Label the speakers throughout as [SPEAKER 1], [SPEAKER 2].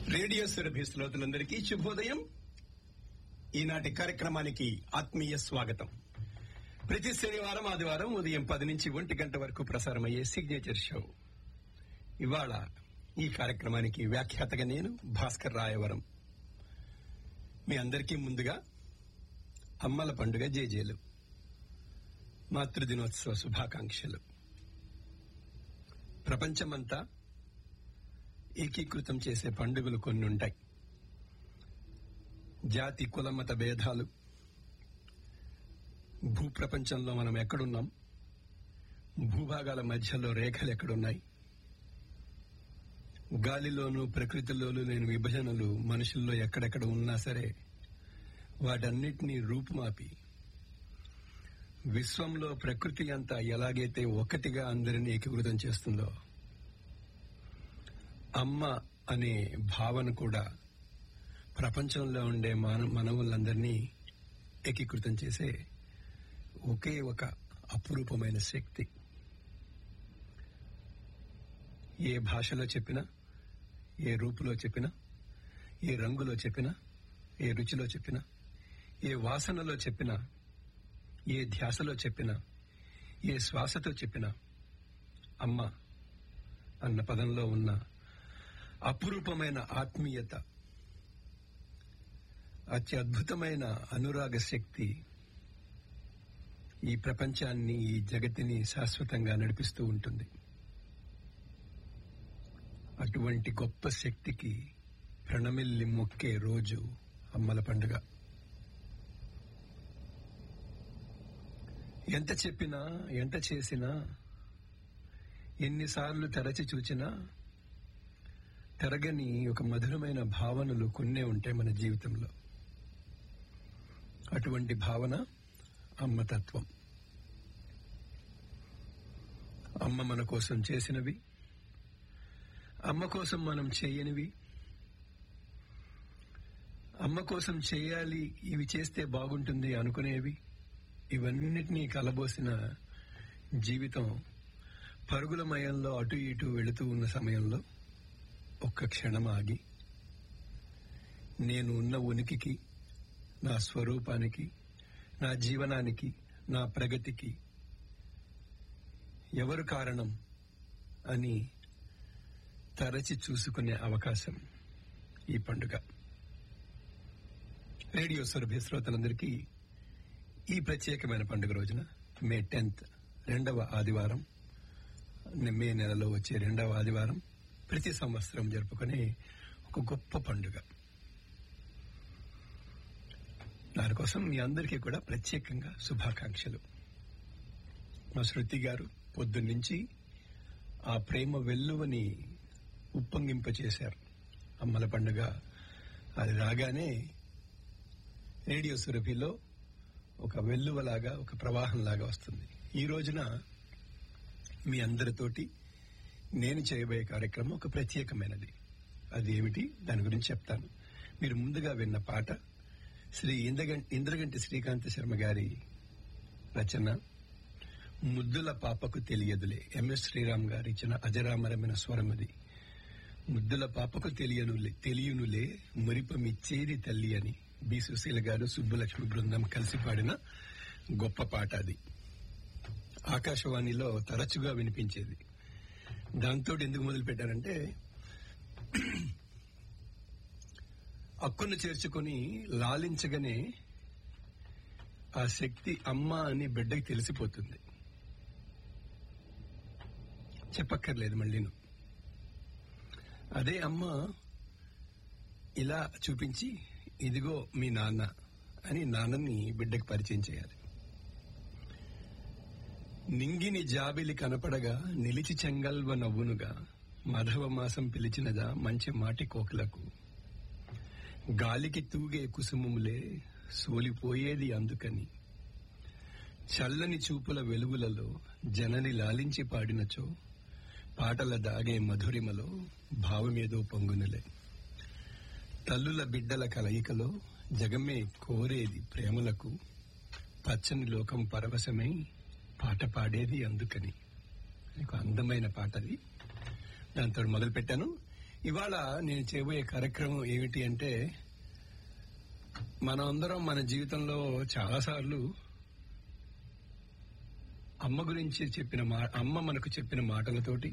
[SPEAKER 1] radio Surabhi శ్రోతలందరికీ శుభోదయం ఈనాటి కార్యక్రమానికి ఆత్మీయ స్వాగతం ప్రతి శనివారం ఆదివారం ఉదయం పది నుంచి ఒంటి గంట వరకు ప్రసారమయ్యే సిగ్నేచర్ షో ఇవాళ ఈ కార్యక్రమానికి వ్యాఖ్యాతగా నేను భాస్కర్ రాయవరం మీ అందరికీ ముందుగా అమ్మల పండుగ జేజేలు మాతృదినోత్సవ శుభాకాంక్షలు ప్రపంచమంతా ఏకీకృతం చేసే పండుగలు కొన్ని ఉంటాయి జాతి కులమత భేదాలు భూప్రపంచంలో మనం ఎక్కడున్నాం భూభాగాల మధ్యలో రేఖలు ఎక్కడున్నాయి గాలిలోనూ ప్రకృతిలోనూ లేని విభజనలు మనుషుల్లో ఎక్కడెక్కడ ఉన్నా సరే వాటన్నిటినీ రూపుమాపి విశ్వంలో ప్రకృతి అంతా ఎలాగైతే ఒకటిగా అందరినీ ఏకీకృతం చేస్తుందో అమ్మ అనే భావన కూడా ప్రపంచంలో ఉండే మాన మనవులందరినీ ఏకీకృతం చేసే ఒకే ఒక అపురూపమైన శక్తి ఏ భాషలో చెప్పినా ఏ రూపులో చెప్పినా ఏ రంగులో చెప్పినా ఏ రుచిలో చెప్పినా ఏ వాసనలో చెప్పినా ఏ ధ్యాసలో చెప్పినా ఏ శ్వాసతో చెప్పినా అమ్మ అన్న పదంలో ఉన్న అపురూపమైన ఆత్మీయత అత్యద్భుతమైన అనురాగ శక్తి ఈ ప్రపంచాన్ని ఈ జగతిని శాశ్వతంగా నడిపిస్తూ ఉంటుంది అటువంటి గొప్ప శక్తికి ప్రణమిల్లి మొక్కే రోజు అమ్మల పండుగ ఎంత చెప్పినా ఎంత చేసినా ఎన్నిసార్లు తెరచి చూచినా తెరగని ఒక మధురమైన భావనలు కొన్నే ఉంటాయి మన జీవితంలో అటువంటి భావన అమ్మతత్వం అమ్మ మన కోసం చేసినవి అమ్మ కోసం మనం చేయనివి అమ్మ కోసం చేయాలి ఇవి చేస్తే బాగుంటుంది అనుకునేవి ఇవన్నిటినీ కలబోసిన జీవితం పరుగుల మయంలో అటు ఇటు వెళుతూ ఉన్న సమయంలో ఒక్క క్షణం ఆగి నేను ఉన్న ఉనికికి నా స్వరూపానికి నా జీవనానికి నా ప్రగతికి ఎవరు కారణం అని తరచి చూసుకునే అవకాశం ఈ పండుగ రేడియో సురభి శ్రోతలందరికీ ఈ ప్రత్యేకమైన పండుగ రోజున మే టెన్త్ రెండవ ఆదివారం మే నెలలో వచ్చే రెండవ ఆదివారం ప్రతి సంవత్సరం జరుపుకునే ఒక గొప్ప పండుగ దానికోసం మీ అందరికీ కూడా ప్రత్యేకంగా శుభాకాంక్షలు మా శృతి గారు పొద్దున్నుంచి ఆ ప్రేమ వెల్లువని ఉప్పొంగింపచేశారు అమ్మల పండుగ అది రాగానే రేడియో సురభిలో ఒక వెల్లువలాగా ఒక ప్రవాహంలాగా వస్తుంది ఈ రోజున మీ అందరితోటి నేను చేయబోయే కార్యక్రమం ఒక ప్రత్యేకమైనది అది ఏమిటి దాని గురించి చెప్తాను మీరు ముందుగా విన్న పాట శ్రీ ఇంద్రగంటి ఇంద్రగంటి శ్రీకాంత శర్మ గారి రచన ముద్దుల పాపకు తెలియదులే ఎంఎస్ శ్రీరామ్ గారు ఇచ్చిన అజరామరమైన స్వరం అది ముద్దుల పాపకు తెలియనులే తెలియనులే మురిపమిచ్చేది తల్లి అని బి సుశీల గారు సుబ్బలక్ష్మి బృందం కలిసి పాడిన గొప్ప పాట అది ఆకాశవాణిలో తరచుగా వినిపించేది దాంతో ఎందుకు మొదలు పెట్టారంటే అక్కును చేర్చుకుని లాలించగానే ఆ శక్తి అమ్మ అని బిడ్డకి తెలిసిపోతుంది చెప్పక్కర్లేదు మళ్ళీను అదే అమ్మ ఇలా చూపించి ఇదిగో మీ నాన్న అని నాన్నని బిడ్డకి పరిచయం చేయాలి నింగిని జాబిలి కనపడగా నిలిచి చెంగల్వ నవ్వునుగా మాధవ మాసం పిలిచినదా మంచి మాటి కోకిలకు గాలికి తూగే కుసుమములే సోలిపోయేది అందుకని చల్లని చూపుల వెలుగులలో జనని లాలించి పాడినచో పాటల దాగే మధురిమలో భావమేదో పొంగునులే తల్లుల బిడ్డల కలయికలో జగమే కోరేది ప్రేమలకు పచ్చని లోకం పరవశమై పాట పాడేది అందుకని ఒక అందమైన పాట అది దాంతో మొదలు పెట్టాను ఇవాళ నేను చేయబోయే కార్యక్రమం ఏమిటి అంటే మనం అందరం మన జీవితంలో చాలాసార్లు అమ్మ గురించి చెప్పిన మా అమ్మ మనకు చెప్పిన మాటలతోటి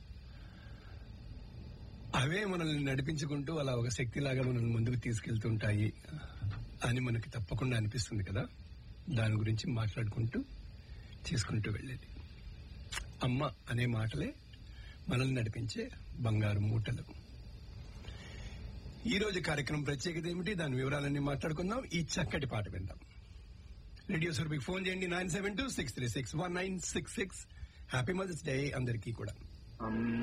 [SPEAKER 1] అవే మనల్ని నడిపించుకుంటూ అలా ఒక శక్తిలాగా మనల్ని ముందుకు తీసుకెళ్తుంటాయి అని మనకి తప్పకుండా అనిపిస్తుంది కదా దాని గురించి మాట్లాడుకుంటూ చేసుకుంటూ వెళ్ళేది అమ్మ అనే మాటలే మనల్ని నడిపించే బంగారు మూటలు ఈ రోజు కార్యక్రమం ప్రత్యేకత ఏమిటి దాని వివరాలన్నీ మాట్లాడుకుందాం ఈ చక్కటి పాట విందాం రేడియో సర్వీకి ఫోన్ చేయండి nine seven two six three six one nine six six happy mother's day అందరికీ కూడా